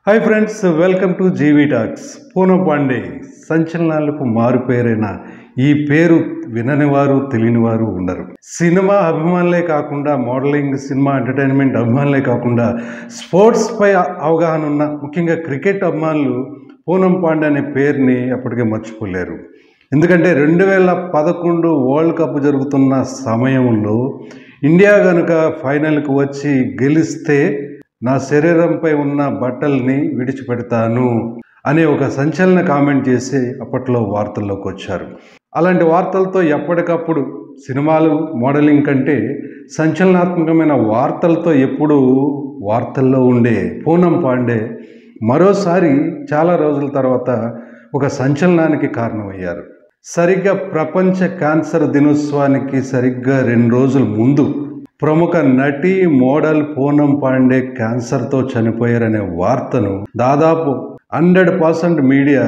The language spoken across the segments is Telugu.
hi friends welcome to GV talks Poonam Pandey సంచలనాలకు మారుపేరైన ఈ పేరు వినని వారు తెలియని వారు ఉండరు సినిమా అభిమానులే కాకుండా మోడలింగ్ సినిమా ఎంటర్టైన్మెంట్ అభిమానులే కాకుండా స్పోర్ట్స్ పై అవగాహన ఉన్న ముఖ్యంగా క్రికెట్ అభిమానులు పూనం పాండే అనే పేరుని అప్పటికే మర్చిపోలేరు ఎందుకంటే రెండు వేల పదకొండు వరల్డ్ కప్ జరుగుతున్న సమయంలో ఇండియా కనుక ఫైనల్కి వచ్చి గెలిస్తే నా శరీరంపై ఉన్న బట్టల్ని విడిచిపెడతాను అనే ఒక సంచలన కామెంట్ చేసి అప్పట్లో వార్తల్లోకి వచ్చారు అలాంటి వార్తలతో ఎప్పటికప్పుడు సినిమాలు మోడలింగ్ కంటే సంచలనాత్మకమైన వార్తలతో ఎప్పుడు వార్తల్లో ఉండే పూనం పాండే మరోసారి చాలా రోజుల తర్వాత ఒక సంచలనానికి కారణమయ్యారు సరిగ్గా ప్రపంచ క్యాన్సర్ దినోత్సవానికి సరిగ్గా రెండు రోజుల ముందు ప్రముఖ నటి మోడల్ పూనం పాండే క్యాన్సర్తో చనిపోయారనే వార్తను దాదాపు హండ్రెడ్ పర్సెంట్ మీడియా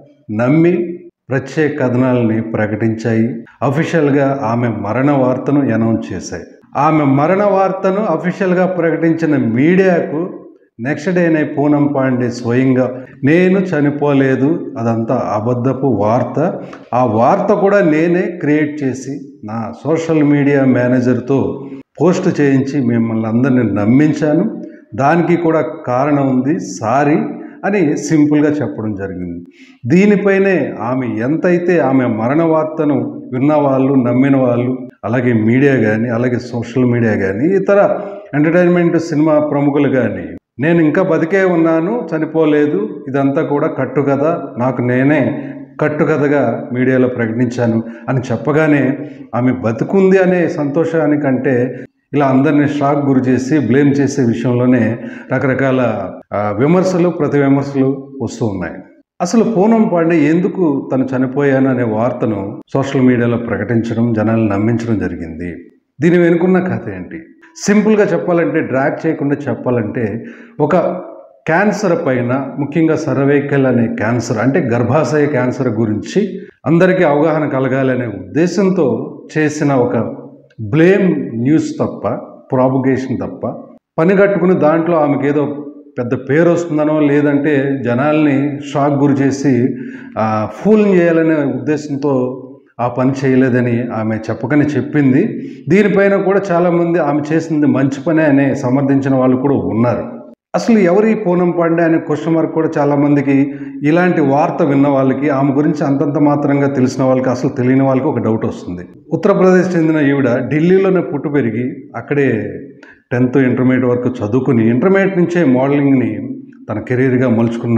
నమ్మి ప్రత్యేక కథనాలని ప్రకటించాయి అఫీషియల్గా ఆమె మరణ వార్తను అనౌన్స్ చేశాయి ఆమె మరణ వార్తను అఫీషియల్గా ప్రకటించిన మీడియాకు నెక్స్ట్ డేనే పూనం పాండే స్వయంగా నేను చనిపోలేదు అదంతా అబద్ధపు వార్త ఆ వార్త కూడా నేనే క్రియేట్ చేసి నా సోషల్ మీడియా మేనేజర్తో పోస్ట్ చేయించి మిమ్మల్ని అందరిని నమ్మించాను దానికి కూడా కారణం ఉంది సారీ అని సింపుల్గా చెప్పడం జరిగింది దీనిపైనే ఆమె ఎంతైతే ఆమె మరణ వార్తను విన్న వాళ్ళు నమ్మిన వాళ్ళు అలాగే మీడియా కానీ అలాగే సోషల్ మీడియా కానీ ఇతర ఎంటర్టైన్మెంట్ సినిమా ప్రముఖులు కానీ నేను ఇంకా బతికే ఉన్నాను చనిపోలేదు ఇదంతా కూడా కట్టుకథ నాకు నేనే కట్టుకథగా మీడియాలో ప్రకటించాను అని చెప్పగానే ఆమె బతుకుంది అనే సంతోషానికంటే ఇలా అందరినీ షాక్ గురి చేసి బ్లేమ్ చేసే విషయంలోనే రకరకాల ఆ, విమర్శలు ప్రతి విమర్శలు వస్తూ ఉన్నాయి అసలు పూనం పాండే ఎందుకు తను చనిపోయాను అనే వార్తను సోషల్ మీడియాలో ప్రకటించడం జనాలను నమ్మించడం జరిగింది దీని వెనుకున్న కథ ఏంటి సింపుల్గా చెప్పాలంటే డ్రాగ్ చేయకుండా చెప్పాలంటే ఒక క్యాన్సర్ పైన ముఖ్యంగా సర్వైకల్ అనే క్యాన్సర్ అంటే గర్భాశయ క్యాన్సర్ గురించి అందరికీ అవగాహన కలగాలి అనే ఉద్దేశంతో చేసిన ఒక బ్లేమ్ న్యూస్ తప్ప ప్రాబుగేషన్ తప్ప పని కట్టుకుని దాంట్లో ఆమెకి ఏదో పెద్ద పేరు వస్తుందనో లేదంటే జనాల్ని షాక్ గురి చేసి ఫూల్ చేయాలనే ఉద్దేశంతో ఆ పని చేయలేదని ఆమె చెప్పకని చెప్పింది దీనిపైన కూడా చాలామంది ఆమె చేసింది మంచి పనే అని సమర్థించిన వాళ్ళు కూడా ఉన్నారు అసలు ఎవరి పూనం పాండే అనే క్వశ్చన్ మార్క్ కూడా చాలామందికి ఇలాంటి వార్త విన్న వాళ్ళకి ఆమె గురించి అంతంత మాత్రంగా తెలిసిన వాళ్ళకి అసలు తెలియని వాళ్ళకి ఒక డౌట్ వస్తుంది ఉత్తరప్రదేశ్ చెందిన ఈవిడ ఢిల్లీలోనే పుట్టు పెరిగి అక్కడే టెన్త్ ఇంటర్మీడియట్ వరకు చదువుకుని ఇంటర్మీడియట్ నుంచే మోడలింగ్ని తన కెరీర్గా మలుచుకున్న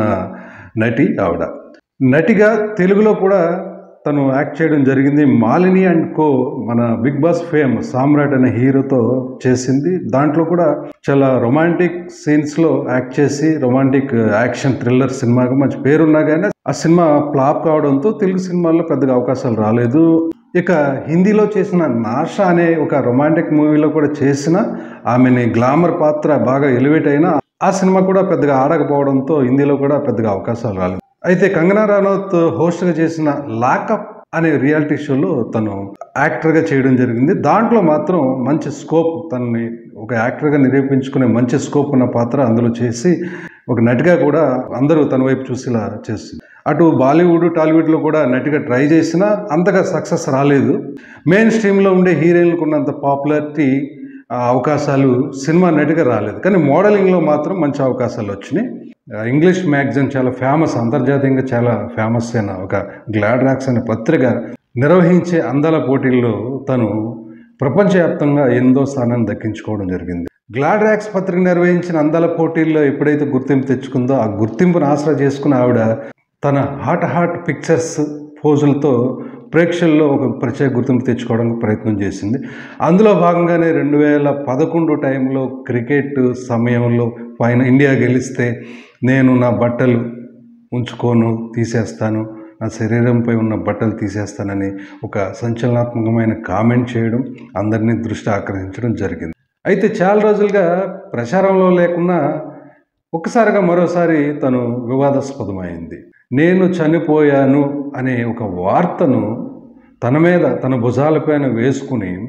నటి ఆవిడ నటిగా తెలుగులో కూడా తను యాక్ట్ చేయడం జరిగింది మాలిని అండ్ కో మన బిగ్ బాస్ ఫేమ్ సామ్రాట్ అనే హీరోతో చేసింది దాంట్లో కూడా చాలా రొమాంటిక్ సీన్స్లో యాక్ట్ చేసి రొమాంటిక్ యాక్షన్ థ్రిల్లర్ సినిమాకి మంచి పేరున్నా కానీ ఆ సినిమా ఫ్లాప్ కావడంతో తెలుగు సినిమాల్లో పెద్దగా అవకాశాలు రాలేదు ఇక హిందీలో చేసిన నాషా అనే ఒక రొమాంటిక్ మూవీలో కూడా చేసిన ఆమెని గ్లామర్ పాత్ర బాగా ఎలివేట్ అయినా ఆ సినిమా కూడా పెద్దగా ఆడకపోవడంతో హిందీలో కూడా పెద్దగా అవకాశాలు రాలేదు అయితే కంగనా రనౌత్ హోస్ట్గా చేసిన లాకప్ అనే రియాలిటీ షోలో తను యాక్టర్గా చేయడం జరిగింది దాంట్లో మాత్రం మంచి స్కోప్ తనని ఒక యాక్టర్గా నిరూపించుకునే మంచి స్కోప్ ఉన్న పాత్ర అందులో చేసి ఒక నటిగా కూడా అందరూ తన వైపు చూసేలా చేస్తుంది అటు బాలీవుడ్ టాలీవుడ్లో కూడా నటిగా ట్రై చేసినా అంతగా సక్సెస్ రాలేదు మెయిన్ స్ట్రీమ్లో ఉండే హీరోయిన్లకు ఉన్నంత పాపులారిటీ ఆ, అవకాశాలు సినిమా నటిగా రాలేదు కానీ మోడలింగ్లో మాత్రం మంచి అవకాశాలు వచ్చినాయి ఆ, ఇంగ్లీష్ మ్యాగజైన్ చాలా ఫేమస్ అంతర్జాతీయంగా చాలా ఫేమస్ అయిన ఒక గ్లాడ్ రాక్స్ అనే పత్రిక నిర్వహించే అందాల పోటీల్లో తను ప్రపంచవ్యాప్తంగా ఎనిమిదో స్థానాన్ని దక్కించుకోవడం జరిగింది గ్లాడ్ ర్యాక్స్ పత్రిక నిర్వహించిన అందాల పోటీల్లో ఎప్పుడైతే గుర్తింపు తెచ్చుకుందో ఆ గుర్తింపును ఆసరా చేసుకున్న ఆవిడ తన హాట్ హాట్ పిక్చర్స్ పోజులతో ప్రేక్షకుల్లో ఒక ప్రత్యేక గుర్తింపు తెచ్చుకోవడానికి ప్రయత్నం చేసింది అందులో భాగంగానే రెండు వేల పదకొండు టైంలో క్రికెట్ సమయంలో పైన ఇండియా గెలిస్తే నేను నా బట్టలు ఉంచుకోను తీసేస్తాను నా శరీరంపై ఉన్న బట్టలు తీసేస్తానని ఒక సంచలనాత్మకమైన కామెంట్ చేయడం అందరినీ దృష్టి ఆకర్షించడం జరిగింది అయితే చాలా రోజులుగా ప్రచారంలో లేకున్నా ఒక్కసారిగా మరోసారి తను వివాదాస్పదమైంది నేను చనిపోయాను అనే ఒక వార్తను తన మీద తన భుజాలపైన వేసుకుని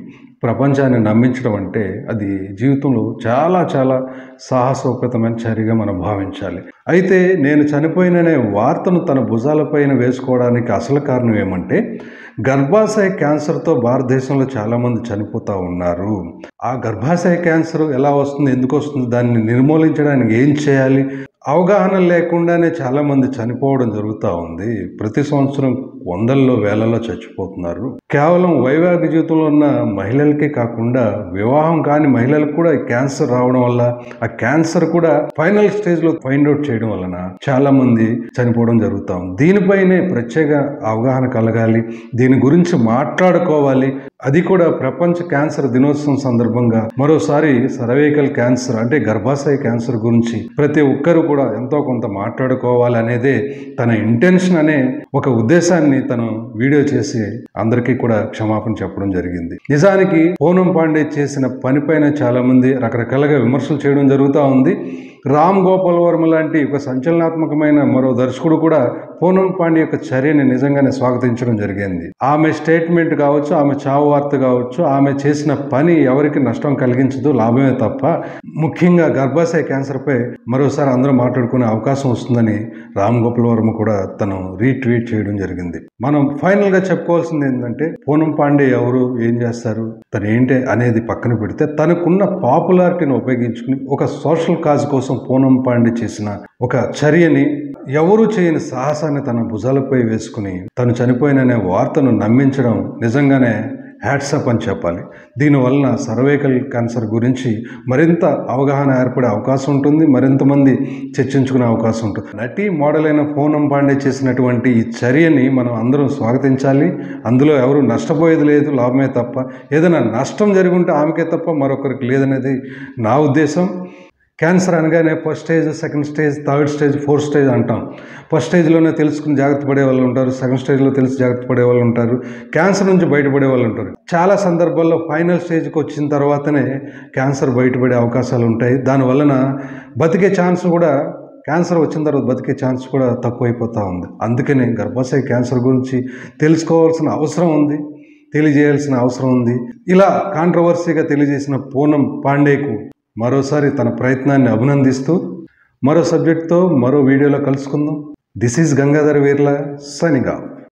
ప్రపంచాన్ని నమ్మించడం అంటే అది జీవితంలో చాలా చాలా సాహసోపేతమైన చర్యగా మనం భావించాలి అయితే నేను చనిపోయిననే వార్తను తన భుజాలపైన వేసుకోవడానికి అసలు కారణం ఏమంటే గర్భాశయ క్యాన్సర్తో భారతదేశంలో చాలామంది చనిపోతూ ఉన్నారు ఆ గర్భాశయ క్యాన్సర్ ఎలా వస్తుంది ఎందుకు వస్తుంది దాన్ని నిర్మూలించడానికి ఏం చేయాలి అవగాహన లేకుండానే చాలామంది చనిపోవడం జరుగుతూ ఉంది ప్రతి సంవత్సరం వందల్లో వేలలో చచ్చిపోతున్నారు కేవలం వైవాహిక జీవితంలో ఉన్న మహిళలకే కాకుండా వివాహం కాని మహిళలకు కూడా ఈ క్యాన్సర్ రావడం వల్ల ఆ క్యాన్సర్ కూడా ఫైనల్ స్టేజ్లో ఫైండ్ అవుట్ చేయడం వలన చాలా మంది చనిపోవడం జరుగుతా ఉంది దీనిపైనే ప్రత్యేక అవగాహన కలగాలి దీని గురించి మాట్లాడుకోవాలి అది కూడా ప్రపంచ క్యాన్సర్ దినోత్సవం సందర్భంగా మరోసారి సర్వైకల్ క్యాన్సర్ అంటే గర్భాశయ క్యాన్సర్ గురించి ప్రతి ఒక్కరు కూడా ఎంతో కొంత మాట్లాడుకోవాలి అనేదే తన ఇంటెన్షన్ అనే ఒక ఉద్దేశాన్ని తను వీడియో చేసి అందరికీ కూడా క్షమాపణ చెప్పడం జరిగింది నిజానికి పూనం పాండే చేసిన పనిపైన చాలా మంది రకరకాలుగా విమర్శలు చేయడం జరుగుతూ ఉంది రామ్ గోపాల్ వర్మ లాంటి ఒక సంచలనాత్మకమైన మరో దర్శకుడు కూడా పూనం పాండే యొక్క చర్యని నిజంగానే స్వాగతించడం జరిగింది ఆమె స్టేట్మెంట్ కావచ్చు ఆమె చావు వార్త కావచ్చు ఆమె చేసిన పని ఎవరికి నష్టం కలిగించదు లాభమే తప్ప ముఖ్యంగా గర్భాశయ క్యాన్సర్పై మరోసారి అందరూ మాట్లాడుకునే అవకాశం వస్తుందని రామ్ గోపాల్ వర్మ కూడా తను రీట్వీట్ చేయడం జరిగింది మనం ఫైనల్ గా చెప్పుకోవాల్సింది ఏంటంటే పూనం పాండే ఎవరు ఏం చేస్తారు తను ఏంటి అనేది పక్కన పెడితే తనకున్న పాపులారిటీని ఉపయోగించుకుని ఒక సోషల్ కాజ్ కోసం పూనం పాండే చేసిన ఒక చర్యని ఎవరు చేయని సాహసాన్ని తన భుజాలపై వేసుకుని తను చనిపోయిననే వార్తను నమ్మించడం నిజంగానే హ్యాట్సప్ అని చెప్పాలి దీనివలన సర్వైకల్ క్యాన్సర్ గురించి మరింత అవగాహన ఏర్పడే అవకాశం ఉంటుంది మరింత మంది చర్చించుకునే అవకాశం ఉంటుంది నటి మోడల్ అయిన పూనం పాండే చేసినటువంటి ఈ చర్యని మనం అందరం స్వాగతించాలి అందులో ఎవరు నష్టపోయేది లేదు లాభమే తప్ప ఏదైనా నష్టం జరిగి ఉంటే ఆమెకే తప్ప మరొకరికి లేదనేది నా ఉద్దేశం క్యాన్సర్ అనగానే first stage second stage third stage fourth stage అంటాం ఫస్ట్ స్టేజ్లోనే తెలుసుకుని జాగ్రత్త పడే వాళ్ళు ఉంటారు సెకండ్ స్టేజ్లో తెలిసి జాగ్రత్త పడే వాళ్ళు ఉంటారు క్యాన్సర్ నుంచి బయటపడే వాళ్ళు ఉంటారు చాలా సందర్భాల్లో ఫైనల్ స్టేజ్కి వచ్చిన తర్వాతనే క్యాన్సర్ బయటపడే అవకాశాలు ఉంటాయి దానివలన బతికే ఛాన్స్ కూడా క్యాన్సర్ వచ్చిన తర్వాత బతికే ఛాన్స్ కూడా తక్కువైపోతూ ఉంది అందుకనే గర్భాశయ క్యాన్సర్ గురించి తెలుసుకోవాల్సిన అవసరం ఉంది తెలియజేయాల్సిన అవసరం ఉంది ఇలా కాంట్రవర్సీగా తెలియజేసిన పూనం పాండేకు మరోసారి తన ప్రయత్నాన్ని అభినందిస్తూ మరో సబ్జెక్ట్తో మరో వీడియోలో కలుసుకుందాం దిస్ ఈజ్ గంగాధర్ వీర్ల సనిగా